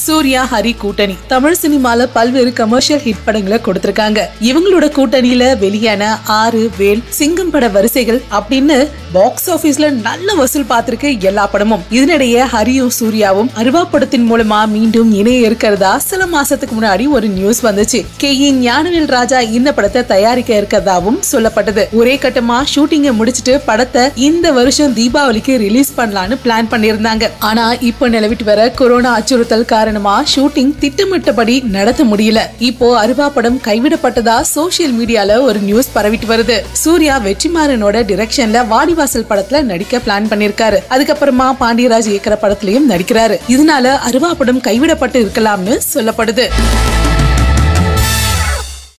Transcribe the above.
சூர்யா ஹரி கூட்டணி தமிழ் சினிமால பல்வேறு கமர்ஷியல் ஹிட் படங்களை கொடுத்திருக்காங்க இவங்களோட கூட்டணியில வெளியான ஆறு வேல் சிங்கம் பட வரிசைகள் அப்படின்னு பாக்ஸ் ஆபீஸ்ல நல்ல வசூல் பார்த்திருக்கு எல்லா படமும் இதனிடையே ஹரியும் சூர்யாவும் அருவா படத்தின் மூலமா மீண்டும் இணைய இருக்கிறதா சில மாசத்துக்கு முன்னாடி ஒரு நியூஸ் வந்துச்சு கே என் ஞானவேல் ராஜா இந்த படத்தை தயாரிக்க இருக்கிறதாவும் சொல்லப்பட்டது ஒரே கட்டமா ஷூட்டிங்க முடிச்சிட்டு படத்தை இந்த வருஷம் தீபாவளிக்கு ரிலீஸ் பண்ணலாம்னு பிளான் பண்ணியிருந்தாங்க ஆனா இப்போ நிலவிட்டு வர கொரோனா அச்சுறுத்தல் காரணமா ஷூட்டிங் திட்டமிட்டபடி நடத்த முடியல இப்போ அருவா படம் கைவிடப்பட்டதா சோசியல் மீடியால ஒரு நியூஸ் பரவிட்டு வருது சூர்யா வெற்றிமாறனோட டிரெக்ஷன்ல வாடிவாசல் படத்துல நடிக்க பிளான் பண்ணிருக்காரு அதுக்கப்புறமா பாண்டியராஜ் இயக்கிற படத்திலையும் நடிக்கிறாரு இதனால அருவா படம் கைவிடப்பட்டு இருக்கலாம்னு சொல்லப்படுது